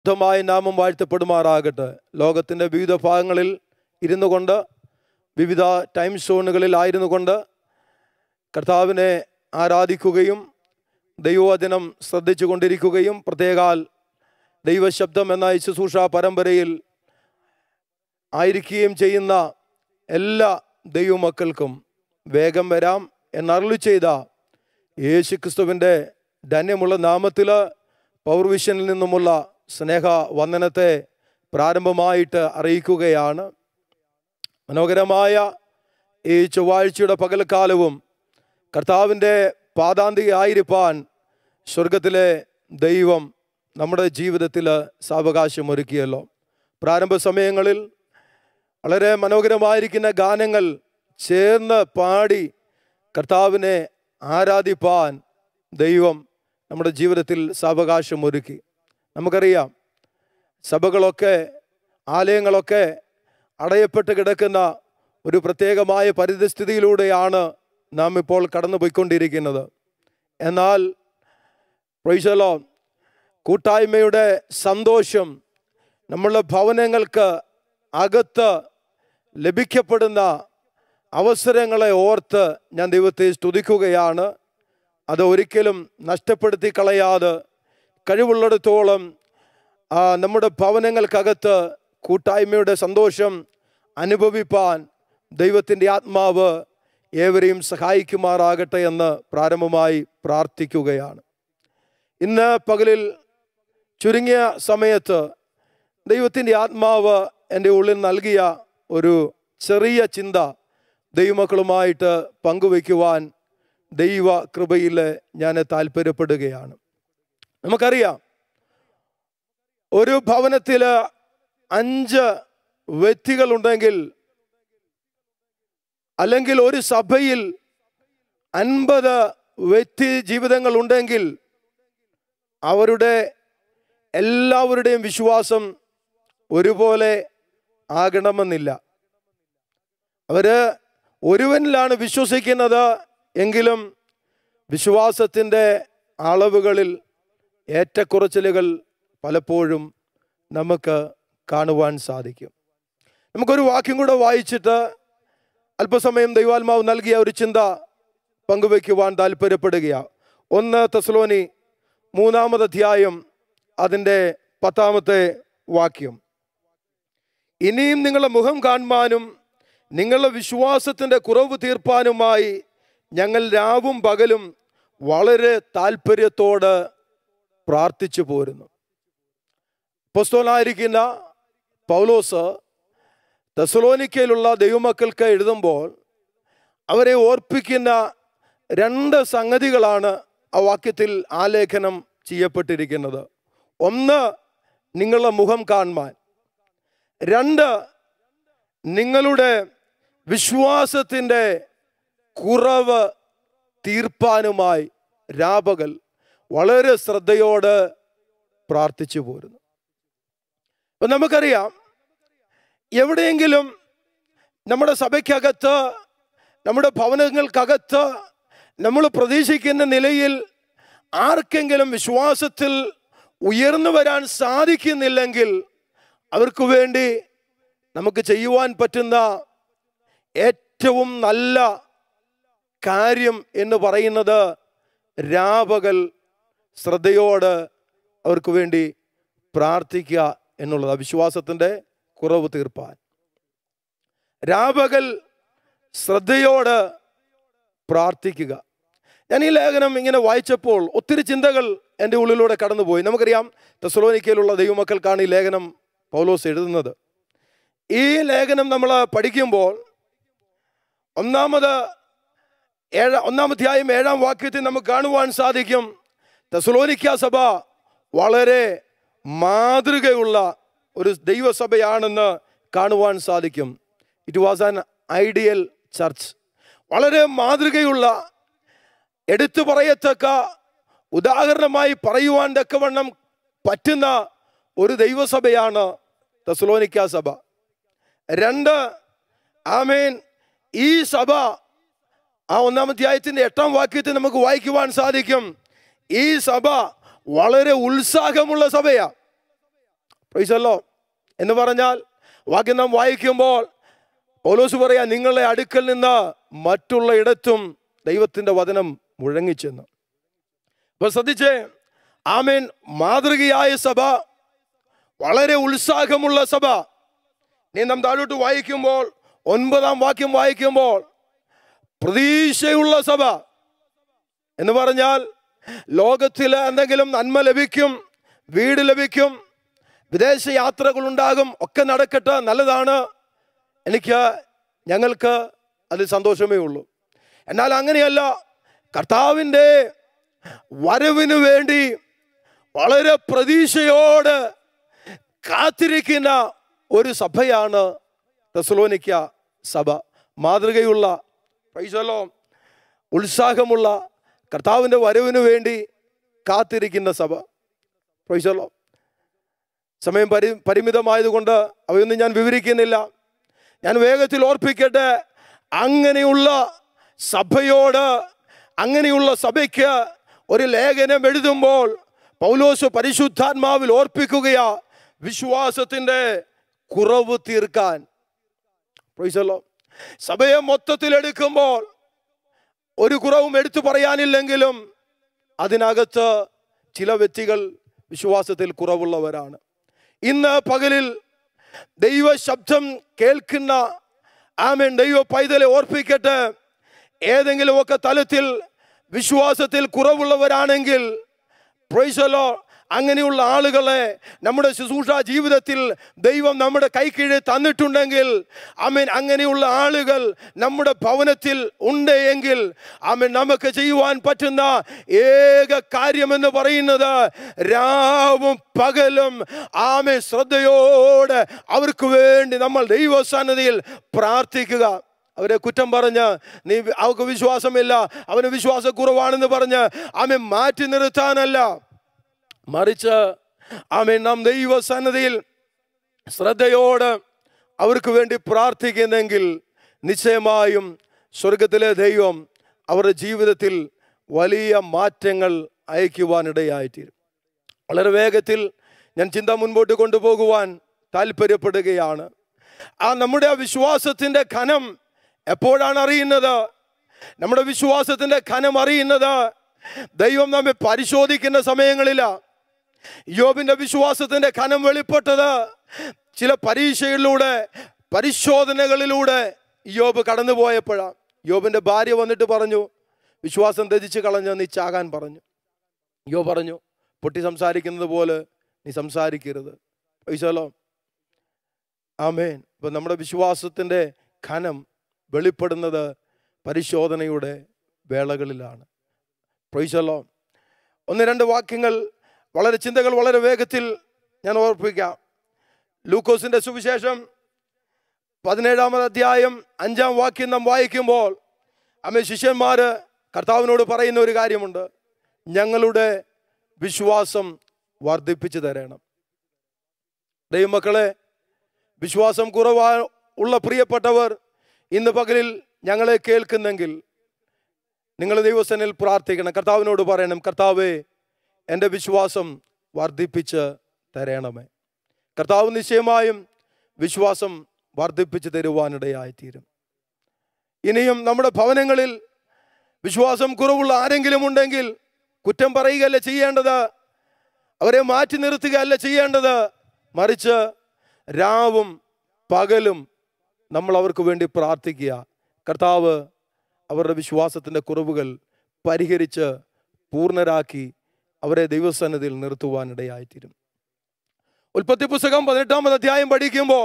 ശുദ്ധമായ നാമം വാഴ്ത്തപ്പെടുമാറാകട്ടെ ലോകത്തിൻ്റെ വിവിധ ഭാഗങ്ങളിൽ ഇരുന്നു കൊണ്ട് വിവിധ ടൈം സോണുകളിലായിരുന്നു കൊണ്ട് കർത്താവിനെ ആരാധിക്കുകയും ദൈവവചനം ശ്രദ്ധിച്ചു കൊണ്ടിരിക്കുകയും പ്രത്യേകാൽ ദൈവശബ്ദം എന്ന ഈ ശുശ്രൂഷ പരമ്പരയിൽ ആയിരിക്കുകയും ചെയ്യുന്ന എല്ലാ ദൈവമക്കൾക്കും വേഗം വരാം എന്നരുളി ചെയ്ത യേശു ക്രിസ്തുവിൻ്റെ ധന്യമുള്ള നാമത്തിൽ പൗർവിഷനിൽ നിന്നുമുള്ള സ്നേഹ വന്ദനത്തെ പ്രാരംഭമായിട്ട് അറിയിക്കുകയാണ് മനോഹരമായ ഈ ചൊവ്വാഴ്ചയുടെ പകൽക്കാലവും കർത്താവിൻ്റെ പാതാന്തിയായിരിക്കാൻ സ്വർഗത്തിലെ ദൈവം നമ്മുടെ ജീവിതത്തിൽ സാവകാശം ഒരുക്കിയല്ലോ പ്രാരംഭ സമയങ്ങളിൽ വളരെ മനോഹരമായിരിക്കുന്ന ഗാനങ്ങൾ ചേർന്ന് പാടി കർത്താവിനെ ആരാധിപ്പാൻ ദൈവം നമ്മുടെ ജീവിതത്തിൽ സാവകാശം ഒരുക്കി നമുക്കറിയാം സഭകളൊക്കെ ആലയങ്ങളൊക്കെ അടയപ്പെട്ട് കിടക്കുന്ന ഒരു പ്രത്യേകമായ പരിതസ്ഥിതിയിലൂടെയാണ് നാം ഇപ്പോൾ കടന്നു പോയിക്കൊണ്ടിരിക്കുന്നത് എന്നാൽ പ്രൈസലോ കൂട്ടായ്മയുടെ സന്തോഷം നമ്മളുടെ ഭവനങ്ങൾക്ക് അകത്ത് ലഭിക്കപ്പെടുന്ന അവസരങ്ങളെ ഓർത്ത് ഞാൻ ദൈവത്തെ സ്തുതിക്കുകയാണ് അത് ഒരിക്കലും നഷ്ടപ്പെടുത്തി കളയാതെ കഴിവുള്ളിടത്തോളം ആ, നമ്മുടെ ഭവനങ്ങൾക്കകത്ത് കൂട്ടായ്മയുടെ സന്തോഷം അനുഭവിപ്പാൻ ദൈവത്തിൻ്റെ ആത്മാവ് ഏവരെയും സഹായിക്കുമാറാകട്ടെ എന്ന് പ്രാരംഭമായി പ്രാർത്ഥിക്കുകയാണ് ഇന്ന് പകലിൽ ചുരുങ്ങിയ സമയത്ത് ദൈവത്തിൻ്റെ ആത്മാവ് എൻ്റെ ഉള്ളിൽ നൽകിയ ഒരു ചെറിയ ചിന്ത ദൈവമക്കളുമായിട്ട് പങ്കുവയ്ക്കുവാൻ ദൈവ കൃപയിൽ ഞാൻ താല്പര്യപ്പെടുകയാണ് നമുക്കറിയാം ഒരു ഭവനത്തിൽ അഞ്ച് വ്യക്തികളുണ്ടെങ്കിൽ അല്ലെങ്കിൽ ഒരു സഭയിൽ അൻപത് വ്യക്തി ജീവിതങ്ങൾ ഉണ്ടെങ്കിൽ അവരുടെ എല്ലാവരുടെയും വിശ്വാസം ഒരുപോലെ ആകണമെന്നില്ല അവര് ഒരുവനിലാണ് വിശ്വസിക്കുന്നത് എങ്കിലും വിശ്വാസത്തിൻ്റെ അളവുകളിൽ ഏറ്റക്കുറച്ചിലുകൾ പലപ്പോഴും നമുക്ക് കാണുവാൻ സാധിക്കും നമുക്കൊരു വാക്യം കൂടെ വായിച്ചിട്ട് അല്പസമയം ദൈവാത്മാവ് നൽകിയ ഒരു ചിന്ത പങ്കുവയ്ക്കുവാൻ താല്പര്യപ്പെടുകയാണ് ഒന്ന് തെസലോനി മൂന്നാമത് അധ്യായം അതിൻ്റെ പത്താമത്തെ വാക്യം ഇനിയും നിങ്ങളുടെ മുഖം കാണുവാനും നിങ്ങളുടെ വിശ്വാസത്തിൻ്റെ കുറവ് തീർപ്പാനുമായി ഞങ്ങൾ രാവും പകലും വളരെ താല്പര്യത്തോട് പ്രാർത്ഥിച്ചു പോരുന്നു പുസ്തകനായിരിക്കുന്ന പൗലോസ് തെസലോനിക്കയിലുള്ള ദൈവമക്കൾക്ക് എഴുതുമ്പോൾ അവരെ ഓർപ്പിക്കുന്ന രണ്ട് സംഗതികളാണ് ആ വാക്യത്തിൽ ആലേഖനം ചെയ്യപ്പെട്ടിരിക്കുന്നത് ഒന്ന് നിങ്ങളുടെ മുഖം കാണുവാൻ രണ്ട് നിങ്ങളുടെ വിശ്വാസത്തിൻ്റെ കുറവ് തീർപ്പാനുമായി രാപകൽ വളരെ ശ്രദ്ധയോട് പ്രാർത്ഥിച്ചു പോരുന്നു അപ്പൊ നമുക്കറിയാം എവിടെയെങ്കിലും നമ്മുടെ സഭയ്ക്കകത്ത് നമ്മുടെ ഭവനങ്ങൾക്കകത്ത് നമ്മൾ പ്രതീക്ഷിക്കുന്ന നിലയിൽ ആർക്കെങ്കിലും വിശ്വാസത്തിൽ ഉയർന്നു വരാൻ സാധിക്കുന്നില്ലെങ്കിൽ അവർക്ക് വേണ്ടി നമുക്ക് ചെയ്യുവാൻ പറ്റുന്ന ഏറ്റവും നല്ല കാര്യം എന്ന് പറയുന്നത് രാപകൽ ശ്രദ്ധയോട് അവർക്ക് വേണ്ടി പ്രാർത്ഥിക്കുക എന്നുള്ളത് വിശ്വാസത്തിൻ്റെ കുറവ് തീർപ്പാൻ രാപകൽ ശ്രദ്ധയോട് പ്രാർത്ഥിക്കുക ഞാൻ ഈ ലേഖനം ഇങ്ങനെ വായിച്ചപ്പോൾ ഒത്തിരി ചിന്തകൾ എൻ്റെ ഉള്ളിലൂടെ കടന്നുപോയി നമുക്കറിയാം തെസലോനിക്കയിലുള്ള ദൈവമക്കൾക്കാണ് ഈ ലേഖനം പൗലോസ് എഴുതുന്നത് ഈ ലേഖനം നമ്മൾ പഠിക്കുമ്പോൾ ഒന്നാമത് ഏഴ ഒന്നാമധ്യായം ഏഴാം വാക്യത്തിൽ നമുക്ക് കാണുവാൻ സാധിക്കും തെസലോനിക്ക സഭ വളരെ മാതൃകയുള്ള ഒരു ദൈവസഭയാണെന്ന് കാണുവാൻ സാധിക്കും it was an ideal church വളരെ മാതൃകയുള്ള എടുത്തു പറയത്തക്ക ഉദാഹരണമായി പറയുവാൻ തക്കവണ്ണം പറ്റുന്ന ഒരു ദൈവസഭയാണ് തെസലോനിക്ക സഭ രണ്ട് ആമേൻ ഈ സഭ ആ ഒന്നാം അധ്യായത്തിന്റെ എട്ടാം വാക്യത്തിൽ നമുക്ക് വായിക്കുവാൻ സാധിക്കും ഈ സഭ വളരെ ഉത്സാഹമുള്ള സഭയാ പ്രൈസല്ലോ എന്ന് പറഞ്ഞാൽ വാക്യം നാം വായിക്കുമ്പോൾ പൗലോസ് പറയാ നിങ്ങളുടെ അടുക്കൽ നിന്ന് മറ്റുള്ള ഇടത്തും ദൈവത്തിന്റെ വചനം മുഴങ്ങിച്ചെന്ന് അപ്പൊ ശ്രദ്ധിച്ചേ ആമേൻ മാതൃകയായ സഭ വളരെ ഉത്സാഹമുള്ള സഭ നീ നാം താഴോട്ട് വായിക്കുമ്പോൾ ഒൻപതാം വാക്യം വായിക്കുമ്പോൾ പ്രതീക്ഷയുള്ള സഭ എന്ന് പറഞ്ഞാൽ ലോകത്തിൽ എന്തെങ്കിലും നന്മ ലഭിക്കും വീട് ലഭിക്കും വിദേശ യാത്രകൾ ഉണ്ടാകും ഒക്കെ നടക്കട്ടെ നല്ലതാണ് എനിക്ക് ഞങ്ങൾക്ക് അതിൽ സന്തോഷമേ ഉള്ളൂ എന്നാൽ അങ്ങനെയല്ല കർത്താവിൻ്റെ വരവിന് വേണ്ടി വളരെ പ്രതീക്ഷയോട് കാത്തിരിക്കുന്ന ഒരു സഭയാണ് തെസലോനിക്ക സഭ മാതൃകയുള്ള പൈസലോ ഉത്സാഹമുള്ള കർത്താവിൻ്റെ വരവിന് വേണ്ടി കാത്തിരിക്കുന്ന സഭ പൈസലോ സമയം പരി പരിമിതമായതുകൊണ്ട് അവയൊന്നും ഞാൻ വിവരിക്കുന്നില്ല ഞാൻ വേഗത്തിൽ ഓർപ്പിക്കട്ടെ അങ്ങനെയുള്ള സഭയോട് അങ്ങനെയുള്ള സഭയ്ക്ക് ഒരു ലേഖനം എഴുതുമ്പോൾ പൗലോസ് പരിശുദ്ധാത്മാവിൽ ഓർപ്പിക്കുകയാ വിശ്വാസത്തിൻ്റെ കുറവ് തീർക്കാൻ പ്രൈസല്ലോ സഭയെ മൊത്തത്തിൽ എടുക്കുമ്പോൾ ഒരു കുറവും എടുത്തു പറയാനില്ലെങ്കിലും അതിനകത്ത് ചില വ്യക്തികൾ വിശ്വാസത്തിൽ കുറവുള്ളവരാണ് ഇന്ന് പകലിൽ ദൈവ ശബ്ദം കേൾക്കുന്ന ആമേൻ ദൈവ പൈതലെ ഓർപ്പിക്കട്ടെ ഏതെങ്കിലുമൊക്കെ തലത്തിൽ വിശ്വാസത്തിൽ കുറവുള്ളവരാണെങ്കിൽ പ്രൈസലോ അങ്ങനെയുള്ള ആളുകളെ നമ്മുടെ ശുശ്രൂഷ ജീവിതത്തിൽ ദൈവം നമ്മുടെ കൈക്കീഴിൽ തന്നിട്ടുണ്ടെങ്കിൽ ആമേൻ അങ്ങനെയുള്ള ആളുകൾ നമ്മുടെ ഭവനത്തിൽ ഉണ്ട് എങ്കിൽ ആമേൻ നമുക്ക് ചെയ്യുവാൻ പറ്റുന്ന ഏക കാര്യമെന്ന് പറയുന്നത് രാവും പകലും ആമേ ശ്രദ്ധയോടെ അവർക്ക് വേണ്ടി നമ്മൾ ദൈവസന്നിധിയിൽ പ്രാർത്ഥിക്കുക അവരെ കുറ്റം പറഞ്ഞ് നീ അവർക്ക് വിശ്വാസമില്ല അവന് വിശ്വാസക്കുറവാണെന്ന് പറഞ്ഞ് ആമെ മാറ്റി നിർത്താനല്ല മറിച്ച് ആമേ നാം ദൈവസന്നതിയിൽ ശ്രദ്ധയോട് അവർക്ക് വേണ്ടി പ്രാർത്ഥിക്കുന്നെങ്കിൽ നിശ്ചയമായും സ്വർഗത്തിലെ ദൈവം അവരുടെ ജീവിതത്തിൽ വലിയ മാറ്റങ്ങൾ അയക്കുവാനിടയായിത്തീരും വളരെ വേഗത്തിൽ ഞാൻ ചിന്ത മുൻപോട്ട് കൊണ്ടുപോകുവാൻ താല്പര്യപ്പെടുകയാണ് ആ നമ്മുടെ ആ വിശ്വാസത്തിൻ്റെ ഖനം എപ്പോഴാണ് അറിയുന്നത് നമ്മുടെ വിശ്വാസത്തിൻ്റെ ഖനം അറിയുന്നത് ദൈവം നമ്മെ പരിശോധിക്കുന്ന സമയങ്ങളിലാണ് യോബിന്റെ വിശ്വാസത്തിന്റെ ഖനം വെളിപ്പെട്ടത് ചില പരീക്ഷകളിലൂടെ പരിശോധനകളിലൂടെ യോബ് കടന്നുപോയപ്പോഴാണ് യോബിന്റെ ഭാര്യ വന്നിട്ട് പറഞ്ഞു വിശ്വാസം ത്യജിച്ച് കളഞ്ഞ് നീ ചാകാൻ പറഞ്ഞു യോ പറഞ്ഞു പൊട്ടി സംസാരിക്കുന്നത് പോലെ നീ സംസാരിക്കരുത് പൈസലോ ആമേൻ ഇപ്പൊ നമ്മുടെ വിശ്വാസത്തിന്റെ ഖനം വെളിപ്പെടുന്നത് പരിശോധനയുടെ വേളകളിലാണ് പ്രൈസലോ ഒന്ന് രണ്ട് വാക്യങ്ങൾ വളരെ ചിന്തകൾ വളരെ വേഗത്തിൽ ഞാൻ ഓർപ്പിക്കാം ലൂക്കോസിന്റെ സുവിശേഷം പതിനേഴാമത് അധ്യായം അഞ്ചാം വാക്യം നാം വായിക്കുമ്പോൾ അമ്മ ശിഷ്യന്മാര് കർത്താവിനോട് പറയുന്ന ഒരു കാര്യമുണ്ട് ഞങ്ങളുടെ വിശ്വാസം വർദ്ധിപ്പിച്ചു തരണം ദൈവമക്കളെ വിശ്വാസം കുറവാ ഉള്ള പ്രിയപ്പെട്ടവർ ഇന്ന് പകലിൽ ഞങ്ങളെ കേൾക്കുന്നെങ്കിൽ നിങ്ങൾ ദൈവസനിൽ പ്രാർത്ഥിക്കണം കർത്താവിനോട് പറയണം കർത്താവേ എൻ്റെ വിശ്വാസം വർദ്ധിപ്പിച്ച് തരണമേ കർത്താവ് നിശ്ചയമായും വിശ്വാസം വർദ്ധിപ്പിച്ച് തരുവാനിടയായിത്തീരും ഇനിയും നമ്മുടെ ഭവനങ്ങളിൽ വിശ്വാസം കുറവുള്ള ആരെങ്കിലും ഉണ്ടെങ്കിൽ കുറ്റം പറയുകയല്ല ചെയ്യേണ്ടത് അവരെ മാറ്റി നിർത്തുകയല്ല ചെയ്യേണ്ടത് മറിച്ച് രാവും പകലും നമ്മൾ അവർക്ക് വേണ്ടി പ്രാർത്ഥിക്കുക കർത്താവ് അവരുടെ വിശ്വാസത്തിൻ്റെ കുറവുകൾ പരിഹരിച്ച് പൂർണ്ണരാക്കി അവരെ ദൈവസന്നിധിയിൽ നിർത്തുവാനിടയായിത്തീരും ഉൽപ്പത്തി പുസ്തകം പതിനെട്ടാമത് അധ്യായം പഠിക്കുമ്പോൾ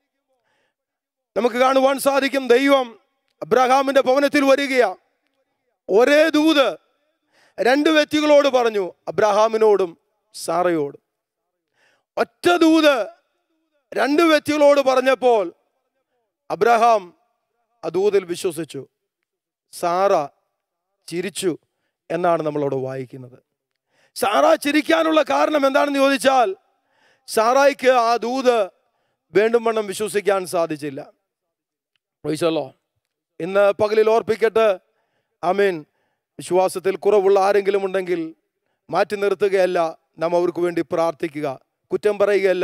നമുക്ക് കാണുവാൻ സാധിക്കും ദൈവം അബ്രഹാമിന്റെ ഭവനത്തിൽ വരികയാ ഒരേ ദൂത് രണ്ട് വ്യക്തികളോട് പറഞ്ഞു അബ്രഹാമിനോടും സാറയോടും ഒറ്റ ദൂത് രണ്ട് വ്യക്തികളോട് പറഞ്ഞപ്പോൾ അബ്രഹാം ആ ദൂതിൽ വിശ്വസിച്ചു സാറ ചിരിച്ചു എന്നാണ് നമ്മളവിടെ വായിക്കുന്നത് സാറ ചിരിക്കാനുള്ള കാരണം എന്താണെന്ന് ചോദിച്ചാൽ സാറായിക്ക് ആ ദൂത് വേണ്ടും വണ്ണം വിശ്വസിക്കാൻ സാധിച്ചില്ല പ്രൈസല്ലോ ഇന്ന് പകലിൽ ഓർപ്പിക്കട്ടെ ആമീൻ വിശ്വാസത്തിൽ കുറവുള്ള ആരെങ്കിലും ഉണ്ടെങ്കിൽ മാറ്റി നിർത്തുകയല്ല നാം അവർക്ക് വേണ്ടി പ്രാർത്ഥിക്കുക കുറ്റം പറയുകയല്ല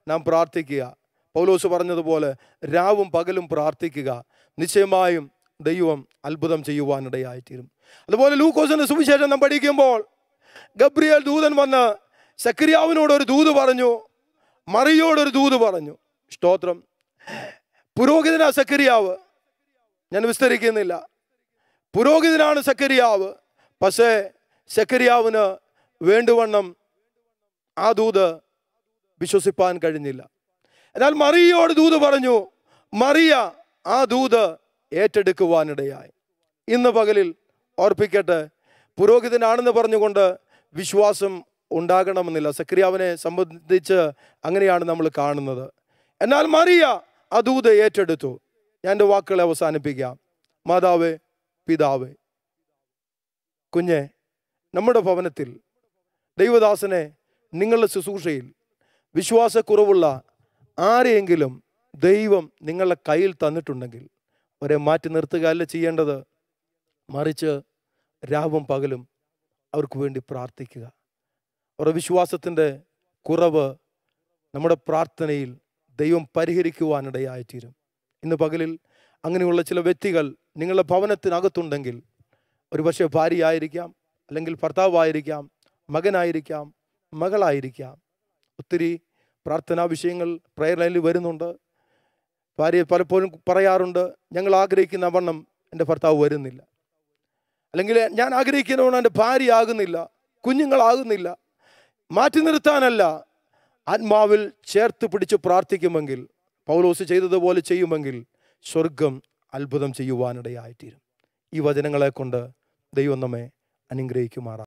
നാം പ്രാർത്ഥിക്കുക പൗലോസ് പറഞ്ഞതുപോലെ രാവും പകലും പ്രാർത്ഥിക്കുക നിശ്ചയമായും ദൈവം അത്ഭുതം ചെയ്യുവാനിടയായിത്തീരും അതുപോലെ ലൂക്കോസിന്റെ സുവിശേഷം നാം പഠിക്കുമ്പോൾ ഗബ്രിയേൽ ദൂതൻ വന്ന് സക്രിയാവിനോട് ഒരു ദൂത് പറഞ്ഞു മറിയോടൊരു ദൂത് പറഞ്ഞു സ്തോത്രം പുരോഹിതനാ സക്രിയാവ് ഞാൻ വിസ്തരിക്കുന്നില്ല പുരോഹിതനാണ് സക്കരിയാവ് പക്ഷേ സക്കരിയാവിന് വേണ്ടുവണ്ണം ആ ദൂത് വിശ്വസിപ്പാൻ കഴിഞ്ഞില്ല എന്നാൽ മറിയയോട് ദൂത് പറഞ്ഞു മറിയ ആ ദൂത് ഏറ്റെടുക്കുവാനിടയായി ഇന്ന് പകലിൽ ഓർപ്പിക്കട്ടെ പുരോഹിതനാണെന്ന് പറഞ്ഞുകൊണ്ട് വിശ്വാസം ഉണ്ടാകണമെന്നില്ല സക്രിയാവിനെ സംബന്ധിച്ച് അങ്ങനെയാണ് നമ്മൾ കാണുന്നത് എന്നാൽ മറിയ ആ ദൂത് ഏറ്റെടുത്തു ഞാൻ എൻ്റെ വാക്കുകളെ അവസാനിപ്പിക്കാം മാതാവേ പിതാവേ കുഞ്ഞെ നമ്മുടെ ഭവനത്തിൽ ദൈവദാസനെ നിങ്ങളുടെ ശുശ്രൂഷയിൽ വിശ്വാസക്കുറവുള്ള ആരെയെങ്കിലും ദൈവം നിങ്ങളുടെ കയ്യിൽ തന്നിട്ടുണ്ടെങ്കിൽ അവരെ മാറ്റി നിർത്തുകയല്ല ചെയ്യേണ്ടത് മറിച്ച് രാവും പകലും അവർക്ക് വേണ്ടി പ്രാർത്ഥിക്കുക അവരുടെ വിശ്വാസത്തിൻ്റെ കുറവ് നമ്മുടെ പ്രാർത്ഥനയിൽ ദൈവം പരിഹരിക്കുവാനിടയായിത്തീരും ഇന്ന് പകലിൽ അങ്ങനെയുള്ള ചില വ്യക്തികൾ നിങ്ങളുടെ ഭവനത്തിനകത്തുണ്ടെങ്കിൽ ഒരുപക്ഷെ ഭാര്യയായിരിക്കാം അല്ലെങ്കിൽ ഭർത്താവായിരിക്കാം മകനായിരിക്കാം മകളായിരിക്കാം ഒത്തിരി പ്രാർത്ഥനാ വിഷയങ്ങൾ പ്രയർ ലൈനിൽ വരുന്നുണ്ട് ഭാര്യ പലപ്പോഴും പറയാറുണ്ട് ഞങ്ങൾ ആഗ്രഹിക്കുന്ന വണ്ണം എൻ്റെ ഭർത്താവ് വരുന്നില്ല അല്ലെങ്കിൽ ഞാൻ ആഗ്രഹിക്കുന്നവണ്ണം എൻ്റെ ഭാര്യ ആകുന്നില്ല കുഞ്ഞുങ്ങളാകുന്നില്ല മാറ്റി നിർത്താനല്ല ആത്മാവിൽ ചേർത്ത് പിടിച്ച് പ്രാർത്ഥിക്കുമെങ്കിൽ പൗലോസ് ചെയ്തതുപോലെ ചെയ്യുമെങ്കിൽ സ്വർഗം അത്ഭുതം ചെയ്യുവാനിടയായിത്തീരും ഈ വചനങ്ങളെ കൊണ്ട് ദൈവം നമ്മെ അനുഗ്രഹിക്കുമാറാം